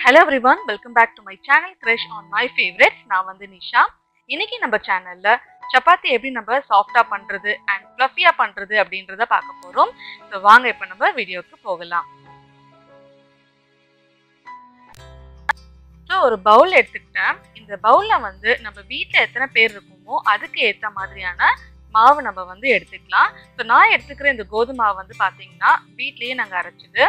hello everyone welcome back to my channel crush on my favourites நான் வந்து நிஷா இன்னைக்கு நம்ம சேனல்ல சப்பாத்தி எப்படி நம்ம சாஃப்டா பண்றது அண்ட் ஃப்ளஃபியா பண்றது அப்படின்றத பார்க்க போறோம் ஸோ வாங்க இப்போ நம்ம வீடியோக்கு போகலாம் ஸோ ஒரு பவுல் எடுத்துக்கிட்டேன் இந்த பவுல்ல வந்து நம்ம வீட்டில் எத்தனை பேர் இருக்குமோ அதுக்கு ஏற்ற மாதிரியான மாவு நம்ம வந்து எடுத்துக்கலாம் ஸோ நான் எடுத்துக்கிற இந்த கோதுமை மாவு வந்து பார்த்தீங்கன்னா வீட்லயே நாங்கள் அரைச்சிது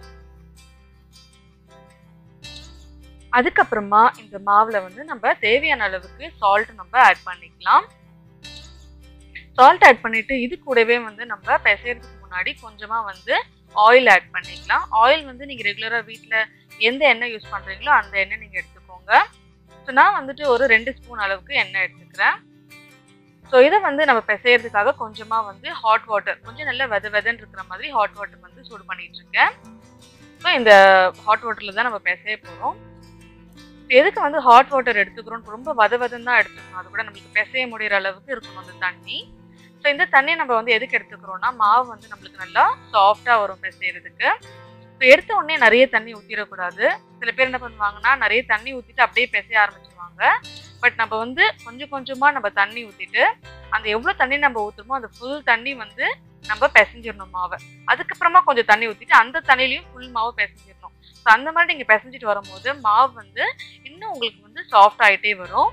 அதுக்கப்புறமா இந்த மாவுல வந்து நம்ம தேவையான அளவுக்கு சால்ட் நம்ம ஆட் பண்ணிக்கலாம் சால்ட் ஆட் பண்ணிட்டு இது கூடவே வந்து நம்ம பிசைறதுக்கு முன்னாடி கொஞ்சமா வந்து ஆயில் ஆட் பண்ணிக்கலாம் ஆயில் வந்து நீங்க ரெகுலரா வீட்ல எந்த எண்ணெய் யூஸ் பண்றீங்களோ அந்த எண்ணெய் நீங்க எடுத்துக்கோங்க ஸோ நான் வந்துட்டு ஒரு ரெண்டு ஸ்பூன் அளவுக்கு எண்ணெய் எடுத்துக்கிறேன் ஸோ இதை வந்து நம்ம பிசைறதுக்காக கொஞ்சமா வந்து ஹாட் வாட்டர் கொஞ்சம் நல்லா வெத வெதன்னு இருக்கிற மாதிரி ஹாட் வாட்டர் வந்து சூடு பண்ணிட்டு இருக்கேன் ஸோ இந்த ஹாட் வாட்டர்ல தான் நம்ம பிசைய போறோம் எதுக்கு வந்து ஹாட் வாட்டர் எடுத்துக்கிறோம் ரொம்ப வத வதம் தான் எடுத்துக்கணும் அது கூட நம்மளுக்கு பிசைய முடிகிற அளவுக்கு இருக்கணும் அந்த தண்ணி ஸோ இந்த தண்ணியை நம்ம வந்து எதுக்கு எடுத்துக்கிறோம்னா மாவு வந்து நம்மளுக்கு நல்லா சாஃப்டாக வரும் பிசைறதுக்கு ஸோ எடுத்த உடனே நிறைய தண்ணி ஊற்றிடக்கூடாது சில பேர் என்ன பண்ணுவாங்கன்னா நிறைய தண்ணி ஊற்றிட்டு அப்படியே பிசைய ஆரம்பிச்சிருவாங்க பட் நம்ம வந்து கொஞ்சம் கொஞ்சமாக நம்ம தண்ணி ஊற்றிட்டு அந்த எவ்வளோ தண்ணி நம்ம ஊற்றுமோ அந்த ஃபுல் தண்ணி வந்து நம்ம பிசைஞ்சிடணும் மாவை அதுக்கப்புறமா கொஞ்சம் தண்ணி ஊற்றிட்டு அந்த தண்ணிலையும் ஃபுல் மாவு பிசைஞ்சிடணும் ஸோ அந்த மாதிரி நீங்கள் பிசைஞ்சிட்டு வரும்போது மாவு வந்து இன்னும் உங்களுக்கு வந்து சாஃப்ட் ஆகிட்டே வரும்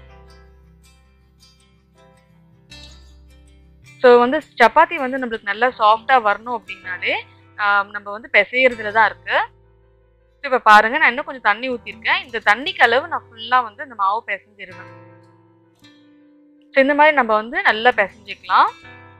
ஸோ வந்து சப்பாத்தி வந்து நம்மளுக்கு நல்லா சாஃப்டாக வரணும் அப்படின்னாலே நம்ம வந்து பிசையறதுல தான் இருக்கு இப்போ பாருங்க நான் இன்னும் கொஞ்சம் தண்ணி ஊற்றிருக்கேன் இந்த தண்ணிக்கு அளவு நான் ஃபுல்லாக வந்து இந்த மாவு பிசைஞ்சிருவேன் ஸோ இந்த மாதிரி நம்ம வந்து நல்லா பிசைஞ்சிக்கலாம்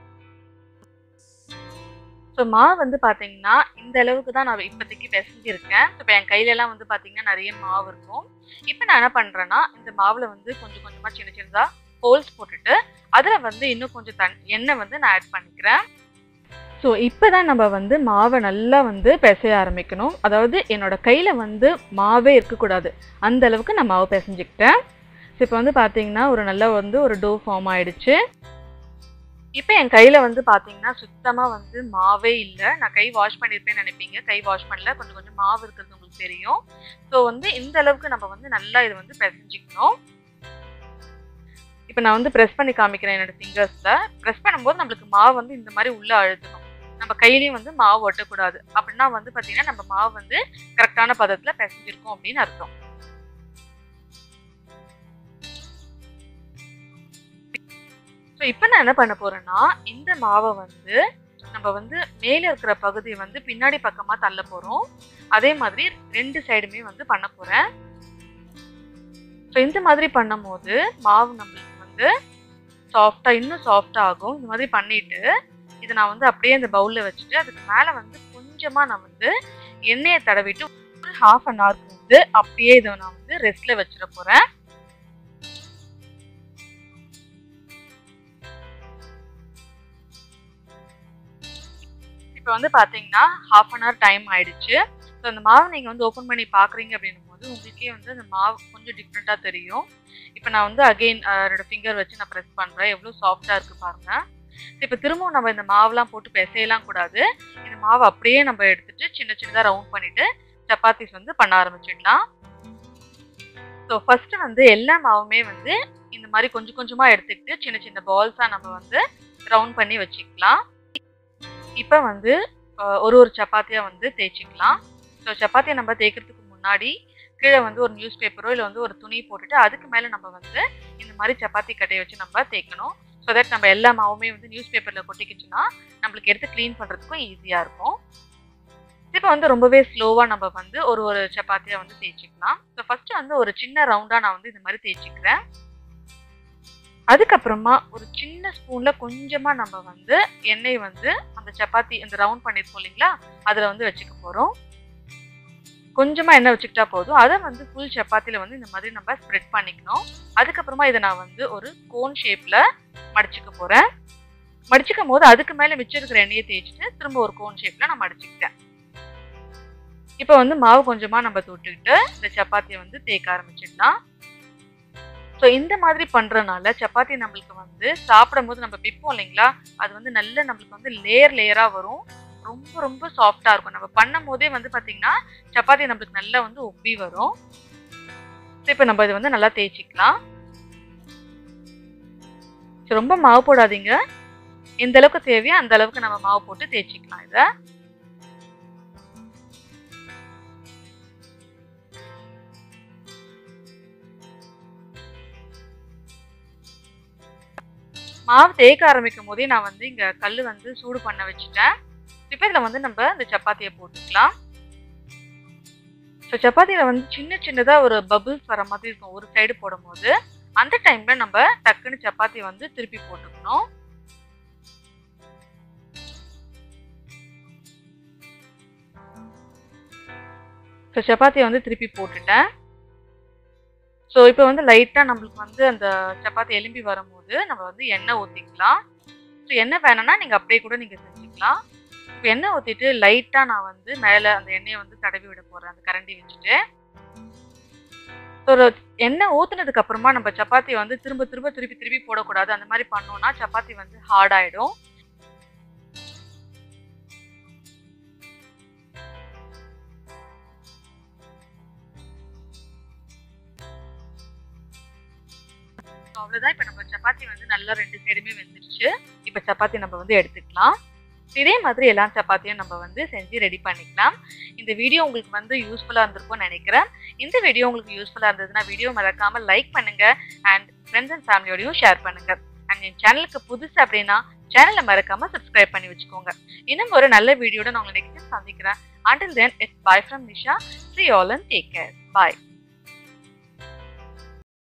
ஸோ மாவு வந்து பார்த்தீங்கன்னா இந்த அளவுக்கு தான் நான் இப்போதைக்கு பிசைஞ்சிருக்கேன் இப்போ என் கையிலலாம் வந்து பார்த்தீங்கன்னா நிறைய மாவு இருக்கும் இப்போ நான் என்ன பண்ணுறேன்னா இந்த மாவில் வந்து கொஞ்சம் கொஞ்சமாக சின்ன சின்னதாக ஹோல்ஸ் போட்டுட்டு அதில் வந்து இன்னும் கொஞ்சம் தண் எண்ணெய் வந்து நான் ஆட் பண்ணிக்கிறேன் ஸோ இப்போ தான் நம்ம வந்து மாவை நல்லா வந்து பிசைய ஆரம்பிக்கணும் அதாவது என்னோட கையில் வந்து மாவே இருக்கக்கூடாது அந்த அளவுக்கு நான் மாவு பிசைஞ்சுக்கிட்டேன் ஸோ இப்போ வந்து பார்த்தீங்கன்னா ஒரு நல்ல வந்து ஒரு டோ ஃபார்ம் ஆயிடுச்சு இப்போ என் கையில் வந்து பார்த்தீங்கன்னா சுத்தமாக வந்து மாவே இல்லை நான் கை வாஷ் பண்ணியிருப்பேன்னு நினைப்பீங்க கை வாஷ் பண்ணல கொஞ்சம் கொஞ்சம் மாவு இருக்கிறது உங்களுக்கு தெரியும் ஸோ வந்து இந்த அளவுக்கு நம்ம வந்து நல்லா இதை வந்து பிசைஞ்சிக்கணும் இப்போ நான் வந்து ப்ரெஸ் பண்ணி காமிக்கிறேன் என்னோட ஃபிங்கர்ஸில் ப்ரெஸ் பண்ணும்போது நம்மளுக்கு மாவு வந்து இந்த மாதிரி உள்ளே அழுத்தணும் நம்ம கையிலையும் வந்து மாவு ஒட்டக்கூடாது அப்படின்னா வந்து பார்த்தீங்கன்னா நம்ம மாவு வந்து கரெக்டான பதத்தில் பிசைஞ்சிருக்கோம் அப்படின்னு அர்த்தம் ஸோ இப்போ நான் என்ன பண்ண போறேன்னா இந்த மாவை வந்து நம்ம வந்து மேலே இருக்கிற பகுதியை வந்து பின்னாடி பக்கமாக தள்ள போகிறோம் அதே மாதிரி ரெண்டு சைடுமே வந்து பண்ண போகிறேன் ஸோ இந்த மாதிரி பண்ணும் போது மாவு நம்மளுக்கு வந்து சாஃப்டாக இன்னும் சாஃப்டாக ஆகும் இந்த மாதிரி பண்ணிட்டு இதை நான் வந்து அப்படியே இந்த பவுலில் வச்சுட்டு அதுக்கு மேலே வந்து கொஞ்சமாக நான் வந்து எண்ணெயை தடவிட்டு ஒரு ஹாஃப் அன் ஹவருக்கு வந்து அப்படியே இதை நான் வந்து ரெஸ்ட்டில் வச்சிட போகிறேன் இப்போ வந்து பார்த்தீங்கன்னா ஹாஃப் அன் ஹவர் டைம் ஆயிடுச்சு ஸோ அந்த மாவு நீங்கள் வந்து ஓப்பன் பண்ணி பார்க்குறீங்க அப்படின்னும் போது உங்களுக்கே வந்து அந்த மாவு கொஞ்சம் டிஃப்ரெண்ட்டாக தெரியும் இப்போ நான் வந்து அகெயின் என்னோட ஃபிங்கர் வச்சு நான் ப்ரெஸ் பண்ணுறேன் எவ்வளோ சாஃப்டாக இருக்குது பாருங்கள் இப்போ திரும்பவும் நம்ம இந்த மாவுலாம் போட்டு பிசையலாம் கூடாது இந்த மாவு அப்படியே நம்ம எடுத்துட்டு சின்ன சின்னதாக ரவுண்ட் பண்ணிட்டு சப்பாத்திஸ் வந்து பண்ண ஆரம்பிச்சிடலாம் ஸோ ஃபஸ்ட்டு வந்து எல்லா மாவுமே வந்து இந்த மாதிரி கொஞ்சம் கொஞ்சமாக எடுத்துக்கிட்டு சின்ன சின்ன பால்ஸாக நம்ம வந்து ரவுண்ட் பண்ணி வச்சுக்கலாம் இப்போ வந்து ஒரு ஒரு சப்பாத்தியாக வந்து தேய்ச்சிக்கலாம் ஸோ சப்பாத்தியை நம்ம தேய்க்கிறதுக்கு முன்னாடி கீழே வந்து ஒரு நியூஸ் பேப்பரோ இல்லை வந்து ஒரு துணி போட்டுட்டு அதுக்கு மேலே நம்ம வந்து இந்த மாதிரி சப்பாத்தி கட்டையை வச்சு நம்ம தேய்க்கணும் ஸோ தட் நம்ம எல்லா மாவுமே வந்து நியூஸ் பேப்பரில் கொட்டிக்கிச்சுன்னா நம்மளுக்கு எடுத்து க்ளீன் பண்ணுறதுக்கும் ஈஸியாக இருக்கும் இப்போ வந்து ரொம்பவே ஸ்லோவாக நம்ம வந்து ஒரு ஒரு சப்பாத்தியாக வந்து தேய்ச்சிக்கலாம் ஸோ ஃபஸ்ட்டு வந்து ஒரு சின்ன ரவுண்டாக நான் வந்து இந்த மாதிரி தேய்ச்சிக்கிறேன் அதுக்கப்புறமா ஒரு சின்ன ஸ்பூன்ல கொஞ்சமா நம்ம வந்து எண்ணெய் வந்து அந்த சப்பாத்தி இந்த ரவுண்ட் பண்ணிருக்கோம் இல்லைங்களா அதுல வந்து வச்சுக்க போறோம் கொஞ்சமா எண்ணெய் வச்சுக்கிட்டா போதும் அதை வந்து ஃபுல் சப்பாத்தில வந்து இந்த மாதிரி நம்ம ஸ்ப்ரெட் பண்ணிக்கணும் அதுக்கப்புறமா இதை நான் வந்து ஒரு கோன் ஷேப்ல மடிச்சுக்க போறேன் மடிச்சுக்கும் போது அதுக்கு மேல மிச்சம் இருக்கிற எண்ணெயை தேய்ச்சிட்டு திரும்ப ஒரு கோன் ஷேப்ல நான் மடிச்சுக்கிட்டேன் இப்போ வந்து மாவு கொஞ்சமா நம்ம தொட்டுக்கிட்டு இந்த சப்பாத்தியை வந்து தேய்க்க ஆரம்பிச்சிடலாம் ஸோ இந்த மாதிரி பண்ணுறனால சப்பாத்தி நம்மளுக்கு வந்து சாப்பிடும் போது நம்ம பிப்போம் இல்லைங்களா அது வந்து நல்ல நம்மளுக்கு வந்து லேயர் லேயராக வரும் ரொம்ப ரொம்ப சாஃப்டா இருக்கும் நம்ம பண்ணும் போதே வந்து பாத்தீங்கன்னா சப்பாத்தி நம்மளுக்கு நல்லா வந்து உப்பி வரும் இப்போ நம்ம இது வந்து நல்லா தேய்ச்சிக்கலாம் சரி, ரொம்ப மாவு போடாதீங்க எந்த அளவுக்கு தேவையோ அந்த அளவுக்கு நம்ம மாவு போட்டு தேய்ச்சிக்கலாம் இதை மாவு தேய்க்க ஆரம்பிக்கும் போதே நான் வந்து இங்க கல் வந்து சூடு பண்ண வச்சுட்டேன் இப்போ இதில் வந்து நம்ம இந்த சப்பாத்தியை போட்டுக்கலாம் ஸோ சப்பாத்தியில் வந்து சின்ன சின்னதாக ஒரு பபிள்ஸ் வர மாதிரி இருக்கும் ஒரு சைடு போடும்போது அந்த டைம்ல நம்ம டக்குன்னு சப்பாத்தி வந்து திருப்பி போட்டுக்கணும் ஸோ சப்பாத்தியை வந்து திருப்பி போட்டுட்டேன் ஸோ இப்போ வந்து லைட்டாக நம்மளுக்கு வந்து அந்த சப்பாத்தி எலும்பி வரும்போது நம்ம வந்து எண்ணெய் ஊற்றிக்கலாம் ஸோ எண்ணெய் வேணும்னா நீங்கள் அப்படியே கூட நீங்கள் செஞ்சுக்கலாம் இப்போ எண்ணெய் ஊற்றிட்டு லைட்டாக நான் வந்து மேலே அந்த எண்ணெயை வந்து தடவி விட போகிறேன் அந்த கரண்டி வச்சுட்டு ஒரு எண்ணெய் ஊத்துனதுக்கு அப்புறமா நம்ம சப்பாத்தியை வந்து திரும்ப திரும்ப திருப்பி திருப்பி போடக்கூடாது அந்த மாதிரி பண்ணோம்னா சப்பாத்தி வந்து ஹார்ட் ஆயிடும் அவ்வளோதான் இப்போ நம்ம சப்பாத்தி வந்து நல்லா ரெண்டு சைடுமே வெந்துருச்சு இப்போ சப்பாத்தி நம்ம வந்து எடுத்துக்கலாம் இதே மாதிரி எல்லா சப்பாத்தியும் நம்ம வந்து செஞ்சு ரெடி பண்ணிக்கலாம் இந்த வீடியோ உங்களுக்கு வந்து யூஸ்ஃபுல்லாக இருந்திருக்கும்னு நினைக்கிறேன் இந்த வீடியோ உங்களுக்கு யூஸ்ஃபுல்லாக இருந்ததுன்னா வீடியோ மறக்காம லைக் பண்ணுங்க அண்ட் ஃப்ரெண்ட்ஸ் அண்ட் ஃபேமிலியோடையும் ஷேர் பண்ணுங்க அண்ட் என் சேனலுக்கு புதுசு அப்படின்னா சேனலை மறக்காம சப்ஸ்கிரைப் பண்ணி வச்சுக்கோங்க இன்னும் ஒரு நல்ல வீடியோட நான் உங்களை நெக்ஸ்ட் சந்திக்கிறேன் until then it's bye from Nisha see all and take care bye